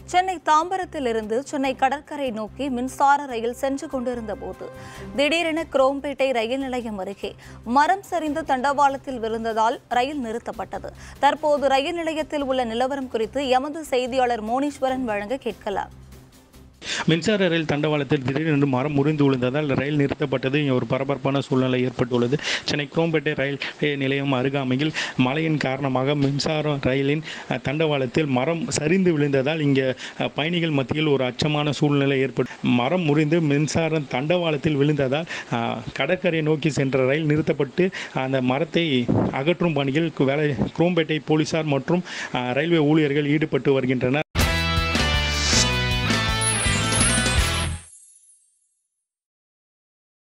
சென்னை தாம்பரத்திலிருந்து சென்னை கடற்கரை நோக்கி மின்சார ரயில் சென்று கொண்டிருந்த போது திடீரென குரோம்பேட்டை ரயில் நிலையம் அருகே மரம் சரிந்து தண்டவாளத்தில் விழுந்ததால் ரயில் நிறுத்தப்பட்டது தற்போது ரயில் நிலையத்தில் உள்ள நிலவரம் குறித்து எமது செய்தியாளர் மோனீஸ்வரன் வழங்க கேட்கலாம் மின்சார ரயில் தண்டவாளத்தில் திடீரென்று மரம் முறிந்து விழுந்ததால் ரயில் நிறுத்தப்பட்டது இங்கே ஒரு பரபரப்பான சூழ்நிலை ஏற்பட்டுள்ளது சென்னை குரோம்பேட்டை ரயில் நிலையம் அருகாமையில் மழையின் காரணமாக மின்சார ரயிலின் அஹ், தண்டவாளத்தில் மரம் சரிந்து விழுந்ததால் இங்கே அஹ், பயணிகள் மத்தியில் ஒரு அச்சமான சூழ்நிலை ஏற்பட்டு மரம் முறிந்து மின்சார தண்டவாளத்தில் விழுந்ததால் அஹ், கடற்கரை நோக்கி சென்ற ரயில் நிறுத்தப்பட்டு அந்த மரத்தை அகற்றும் பணியில் வேலை குரோம்பேட்டை போலீசார் மற்றும் அஹ், ரயில்வே ஊழியர்கள் ஈடுபட்டு வருகின்றனர்